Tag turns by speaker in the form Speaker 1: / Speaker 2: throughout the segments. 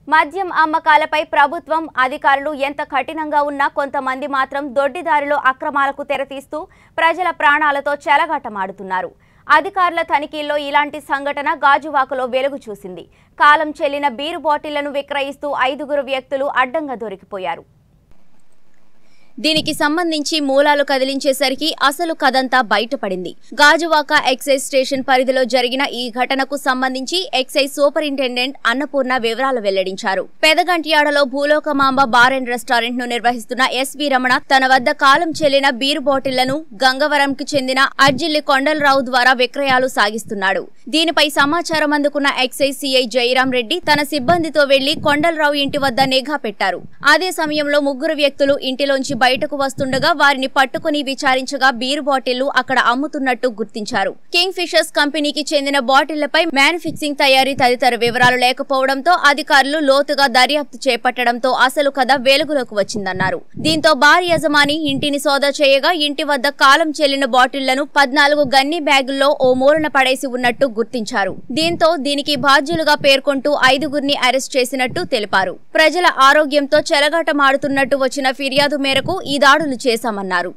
Speaker 1: మద్యం అమ్మకాలపై ప్రభుత్వం అధికారులు ఎంత కఠినంగా ఉన్నా కొంతమంది మాత్రం దొడ్డిదారిలో అక్రమాలకు తెరతీస్తూ ప్రజల ప్రాణాలతో చెలగాటమాడుతున్నారు అధికారుల తనిఖీల్లో ఇలాంటి సంఘటన గాజువాకలో వెలుగు చూసింది కాలం చెల్లిన బీరు బాటిళ్లను విక్రయిస్తూ ఐదుగురు వ్యక్తులు అడ్డంగా దొరికిపోయారు దీనికి సంబంధించి మూలాలు కదిలించేసరికి అసలు కథంతా బయటపడింది గాజువాక ఎక్సైజ్ స్టేషన్ పరిధిలో జరిగిన ఈ ఘటనకు సంబంధించి ఎక్సైజ్ సూపరింటెండెంట్ అన్నపూర్ణ వివరాలు వెల్లడించారు పెదగంటియాడలో భూలోకమాంబ బార్ అండ్ రెస్టారెంట్ ను నిర్వహిస్తున్న ఎస్వి రమణ తన వద్ద కాలం చెల్లిన బీరు బాటిళ్లను గంగవరంకి చెందిన అర్జిల్లి కొండలరావు ద్వారా విక్రయాలు సాగిస్తున్నాడు దీనిపై సమాచారం అందుకున్న ఎక్సైజ్ సిఐ జయరాం రెడ్డి తన సిబ్బందితో వెళ్లి కొండలరావు ఇంటి వద్ద నిఘా పెట్టారు అదే సమయంలో ముగ్గురు వ్యక్తులు ఇంటిలోంచి బయటకు వస్తుండగా వారిని పట్టుకుని విచారించగా బీర్ బాటిళ్లు అక్కడ అమ్ముతున్నట్టు గుర్తించారు కింగ్ ఫిషర్స్ కంపెనీకి చెందిన బాటిళ్లపై మ్యానుఫిక్సింగ్ తయారీ తదితర వివరాలు లేకపోవడంతో అధికారులు లోతుగా దర్యాప్తు చేపట్టడంతో అసలు కథ వెలుగులోకి వచ్చిందన్నారు దీంతో బార్ యజమాని ఇంటిని సోదా చేయగా ఇంటి వద్ద కాలం చెల్లిన బాటిళ్లను పద్నాలుగు గన్ని బ్యాగుల్లో ఓ మూలన పడేసి ఉన్నట్టు గుర్తించారు దీంతో దీనికి బాధ్యులుగా పేర్కొంటూ ఐదుగురిని అరెస్ట్ చేసినట్టు తెలిపారు ప్రజల ఆరోగ్యంతో చెలగాటమాడుతున్నట్టు వచ్చిన ఫిర్యాదు మేరకు ఈ దాడులు చేశామన్నారు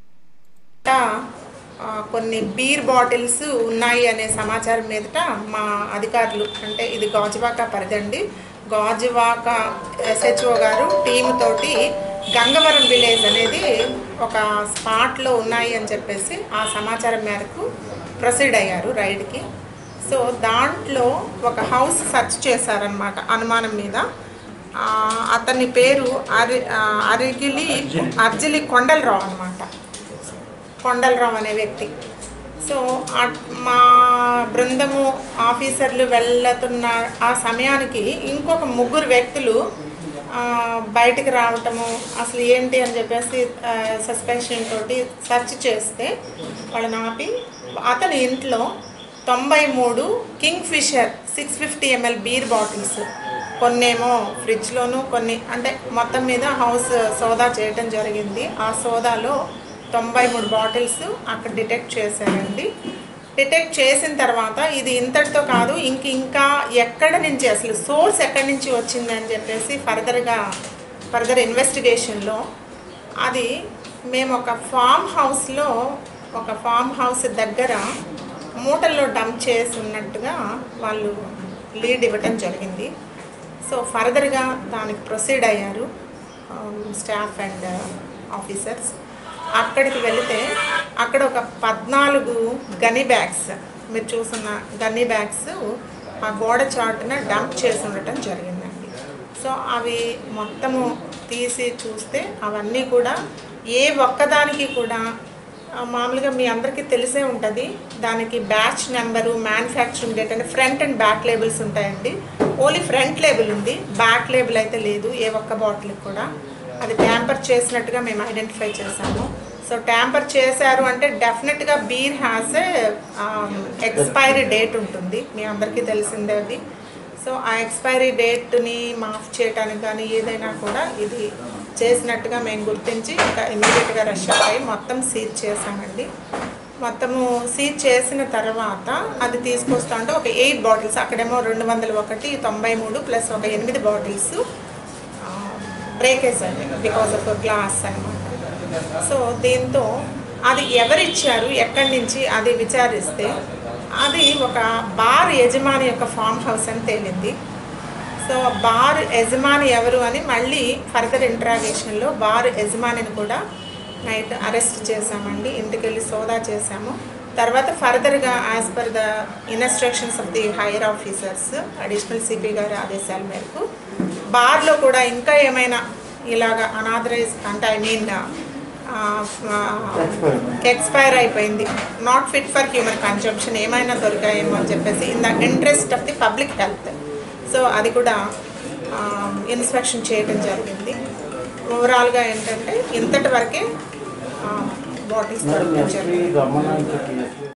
Speaker 2: ఆ, ఆ, కొన్ని బీర్ బాటిల్స్ ఉన్నాయి అనే సమాచారం మీదట మా అధికారులు అంటే ఇది గాజువాక పరిధండి గాజువాక ఎస్హెచ్ఓ గారు టీమ్ తోటి గంగవరం విలేజ్ అనేది ఒక స్పాట్లో ఉన్నాయి అని చెప్పేసి ఆ సమాచారం మేరకు ప్రొసీడ్ అయ్యారు రైడ్కి సో దాంట్లో ఒక హౌస్ సెర్చ్ చేశారనమాట అనుమానం మీద ఆ, అతని పేరు అరి ఆ, అరిగిలి అర్జిలి కొండలరావు అనమాట కొండలరావు అనే వ్యక్తి సో ఆ- మా బృందము ఆఫీసర్లు వెళ్తున్న ఆ సమయానికి ఇంకొక ముగ్గురు వ్యక్తులు ఆ, బయటికి రావటము అసలు ఏంటి అని చెప్పేసి సస్పెన్షన్ తోటి సెర్చ్ చేస్తే వాళ్ళని ఆపి అతని ఇంట్లో తొంభై మూడు Kingfisher six fifty ML beer bottles కొన్నేమో ఫ్రిడ్జ్లోను కొన్ని అంటే మొత్తం మీద హౌస్ సోదా చేయటం జరిగింది ఆ సోదాలో తొంభై మూడు బాటిల్స్ అక్కడ డిటెక్ట్ చేశారండి డిటెక్ట్ చేసిన తర్వాత ఇది ఇంతటితో కాదు ఇంక ఇంకా ఎక్కడ నుంచి అసలు సోర్స్ ఎక్కడి నుంచి వచ్చింది అని చెప్పేసి ఫర్దర్గా ఫర్దర్ ఇన్వెస్టిగేషన్లో అది మేము ఒక ఫామ్ హౌస్లో ఒక ఫామ్ హౌస్ దగ్గర మూటల్లో డంప్ చేసి ఉన్నట్టుగా వాళ్ళు లీడ్ ఇవ్వటం జరిగింది సో ఫర్దర్గా దానికి ప్రొసీడ్ అయ్యారు స్టాఫ్ అండ్ ఆఫీసర్స్ అక్కడికి వెళితే అక్కడ ఒక పద్నాలుగు గనీ బ్యాగ్స్ మీరు చూస్తున్న గన్నీ బ్యాగ్స్ ఆ గోడ చాటున డంప్ చేసి ఉండటం జరిగిందండి సో అవి మొత్తము తీసి చూస్తే అవన్నీ కూడా ఏ ఒక్కదానికి కూడా ఆ, మామూలుగా మీ అందరికీ తెలిసే ఉంటుంది దానికి బ్యాచ్ నెంబరు మ్యానుఫ్యాక్చరింగ్ డేట్ అంటే ఫ్రంట్ అండ్ బ్యాక్ లేబుల్స్ ఉంటాయండి ఓన్లీ ఫ్రంట్ లేబుల్ ఉంది బ్యాక్ లేబుల్ అయితే లేదు ఏ ఒక్క బాటిల్కి కూడా అది ట్యాంపర్ చేసినట్టుగా మేము ఐడెంటిఫై చేసాము సో ట్యాంపర్ చేశారు అంటే డెఫినెట్గా బీర్ హ్యాస్ ఎక్స్పైరీ డేట్ ఉంటుంది మీ అందరికీ తెలిసిందే అది సో ఆ ఎక్స్పైరీ డేట్ని మాఫ్ చేయడానికి కానీ ఏదైనా కూడా ఇది చేసినట్టుగా మేము గుర్తించి ఇంకా ఇమీడియట్గా రష్ అయ్యి మొత్తం సీజ్ చేసామండి మొత్తము సీజ్ చేసిన తర్వాత అది తీసుకొస్తా ఉంటే ఒక ఎయిట్ బాటిల్స్ అక్కడేమో రెండు వందల ఒకటి తొంభై మూడు ప్లస్ ఒక ఎనిమిది బాటిల్స్ బ్రేకేజ్ అండి బికాస్ ఆఫ్ గ్లాస్ అనమాట సో దీంతో అది ఎవరిచ్చారు ఎక్కడి నుంచి అది విచారిస్తే అది ఒక బార్ యజమాని యొక్క ఫామ్ హౌస్ అని తేలింది సో బార్ యజమాని ఎవరు అని మళ్ళీ ఫర్దర్ ఇంట్రాగేషన్లో బార్ యజమానిని కూడా నైట్ అరెస్ట్ చేశామండి ఇంటికి వెళ్ళి సోదా చేశాము తర్వాత ఫర్దర్గా as per the instructions of the higher officers additional CP గారి ఆదేశాల మేరకు బార్లో కూడా ఇంకా ఏమైనా ఇలాగ అనాథరైజ్ అంటే ఐ మీన్ ఎక్స్పైర్ అయిపోయింది not fit for human consumption ఏమైనా దొరికాయేమో అని చెప్పేసి in the interest of the public health so అది కూడా ఇన్స్పెక్షన్ చేయడం జరిగింది ఓవరాల్గా ఏంటంటే ఇంతటి వరకే బాటిల్స్ దొరకడం జరిగింది
Speaker 3: గమనానికి